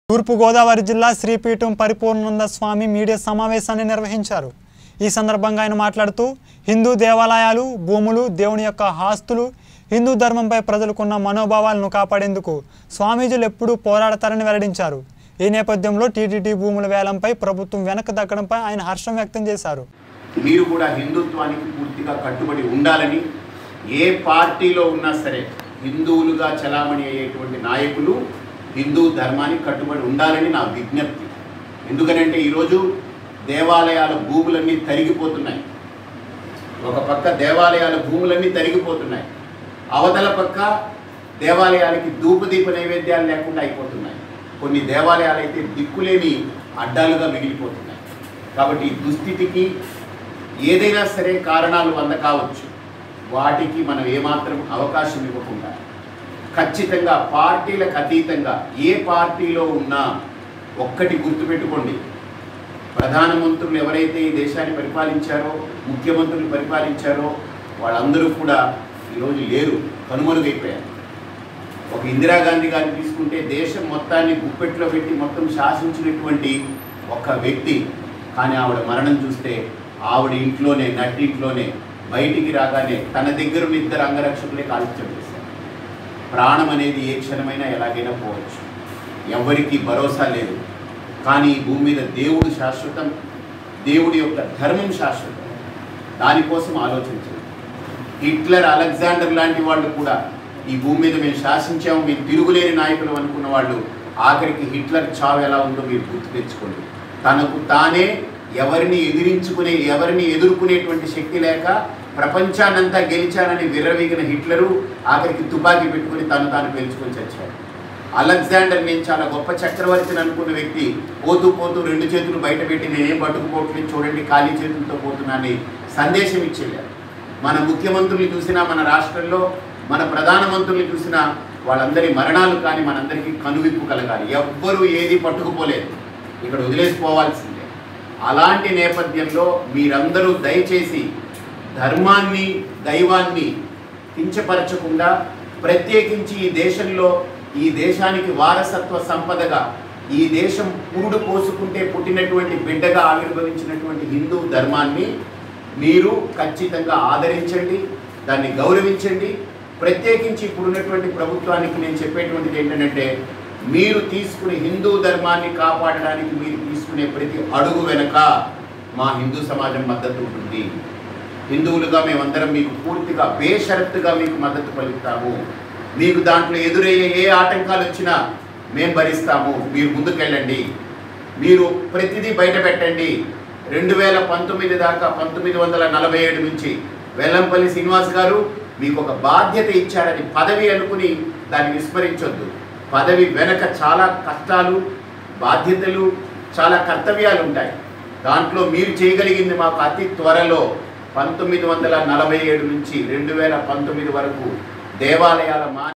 తూర్పుగోదావరి జిల్లా శ్రీపీఠం పరిపూర్ణానంద స్వామి మీడియా సమావేశాన్ని నిర్వహించారు ఈ సందర్భంగా ఆయన మాట్లాడుతూ హిందూ దేవాలయాలు భూములు దేవుని యొక్క ఆస్తులు హిందూ ధర్మంపై ప్రజలకున్న మనోభావాలను కాపాడేందుకు స్వామీజీలు ఎప్పుడూ పోరాడతారని వెల్లడించారు ఈ నేపథ్యంలో టీటీడీ భూముల వేలంపై ప్రభుత్వం వెనక్కి దక్కడంపై ఆయన హర్షం వ్యక్తం చేశారు మీరు కూడా హిందుత్వానికి పూర్తిగా కట్టుబడి ఉండాలని ఏ పార్టీలో ఉన్నా సరే హిందువులుగా చలామణి అయ్యేటువంటి నాయకులు హిందూ ధర్మానికి కట్టుబడి ఉండాలని నా విజ్ఞప్తి ఎందుకనంటే ఈరోజు దేవాలయాల భూములన్నీ తరిగిపోతున్నాయి ఒక పక్క దేవాలయాల భూములన్నీ తరిగిపోతున్నాయి అవతల పక్క దేవాలయాలకి ధూపదీప నైవేద్యాలు లేకుండా అయిపోతున్నాయి కొన్ని దేవాలయాలు అయితే దిక్కులేని అడ్డాలుగా మిగిలిపోతున్నాయి కాబట్టి ఈ దుస్థితికి ఏదైనా సరే కారణాలు వంద కావచ్చు వాటికి మనం ఏమాత్రం అవకాశం ఇవ్వకుండా ఖచ్చితంగా పార్టీలకు అతీతంగా ఏ పార్టీలో ఉన్నా ఒక్కటి గుర్తుపెట్టుకోండి ప్రధానమంత్రులు ఎవరైతే ఈ దేశాన్ని పరిపాలించారో ముఖ్యమంత్రులు పరిపాలించారో వాళ్ళందరూ కూడా ఈరోజు లేరు కనుమరుగైపోయారు ఒక ఇందిరాగాంధీ గారిని తీసుకుంటే దేశం మొత్తాన్ని గుప్పెట్లో పెట్టి మొత్తం శాసించినటువంటి ఒక వ్యక్తి కానీ ఆవిడ మరణం చూస్తే ఆవిడ ఇంట్లోనే నట్టింట్లోనే బయటికి రాగానే తన దగ్గర ఉన్న ఇద్దరు అంగరక్షకులే కాల్చి చేశారు ప్రాణం అనేది ఏ క్షణమైనా ఎలాగైనా పోవచ్చు ఎవరికి భరోసా లేదు కానీ ఈ భూమి మీద దేవుడు శాశ్వతం దేవుడి యొక్క ధర్మం శాశ్వతం దానికోసం ఆలోచించండి హిట్లర్ అలెగ్జాండర్ లాంటి వాళ్ళు కూడా ఈ భూమి మీద మేము శాసించాము మేము తిరుగులేని నాయకులు అనుకున్న వాళ్ళు ఆఖరికి హిట్లర్ చావు ఎలా ఉందో మీరు గుర్తు తెచ్చుకోండి తనకు తానే ఎవరిని ఎదిరించుకునే ఎవరిని ఎదుర్కొనేటువంటి శక్తి లేక ప్రపంచాన్నంతా గెలిచానని విర్రవీగిన హిట్లరు ఆఖరికి తుపాకీ పెట్టుకుని తను తాను పేల్చుకొని చచ్చాడు అలెగ్జాండర్ నేను చాలా గొప్ప చక్రవర్తిని అనుకున్న వ్యక్తి పోతూ పోతూ రెండు చేతులు బయట పెట్టి నేనేం పట్టుకుపోవట్లేదు చూడండి ఖాళీ చేతులతో పోతున్నానని సందేశం ఇచ్చేయారు మన ముఖ్యమంత్రులు చూసినా మన రాష్ట్రంలో మన ప్రధానమంత్రులు చూసినా వాళ్ళందరి మరణాలు కానీ మనందరికీ కనువిప్పు కలగాలి ఎవ్వరూ ఏది పట్టుకుపోలేదు ఇక్కడ వదిలేసిపోవాల్సిందే అలాంటి నేపథ్యంలో మీరందరూ దయచేసి ధర్మాన్ని దైవాన్ని కించపరచకుండా ప్రత్యేకించి ఈ దేశంలో ఈ దేశానికి వారసత్వ సంపదగా ఈ దేశం పురుడు పోసుకుంటే పుట్టినటువంటి బిడ్డగా ఆవిర్భవించినటువంటి హిందూ ధర్మాన్ని మీరు ఖచ్చితంగా ఆదరించండి దాన్ని గౌరవించండి ప్రత్యేకించి ఇప్పుడున్నటువంటి ప్రభుత్వానికి నేను చెప్పేటువంటిది ఏంటంటే మీరు తీసుకునే హిందూ ధర్మాన్ని కాపాడడానికి మీరు తీసుకునే ప్రతి అడుగు వెనక మా హిందూ సమాజం మద్దతు ఉంటుంది హిందువులుగా మేమందరం మీకు పూర్తిగా బేషరత్తుగా మీకు మద్దతు పలుకుతాము మీకు దాంట్లో ఎదురయ్యే ఏ ఆటంకాలు వచ్చినా మేము భరిస్తాము మీరు ముందుకెళ్ళండి మీరు ప్రతిదీ బయట పెట్టండి రెండు వేల పంతొమ్మిది దాకా పంతొమ్మిది వందల నలభై ఏడు నుంచి వెల్లంపల్లి శ్రీనివాస్ గారు మీకు ఒక బాధ్యత ఇచ్చారని పదవి అనుకుని దాన్ని విస్మరించొద్దు పదవి వెనక చాలా కష్టాలు బాధ్యతలు చాలా కర్తవ్యాలు ఉంటాయి దాంట్లో మీరు చేయగలిగింది మాకు అతి త్వరలో పంతొమ్మిది వందల నలభై ఏడు నుంచి రెండు వేల పంతొమ్మిది వరకు దేవాలయాల మా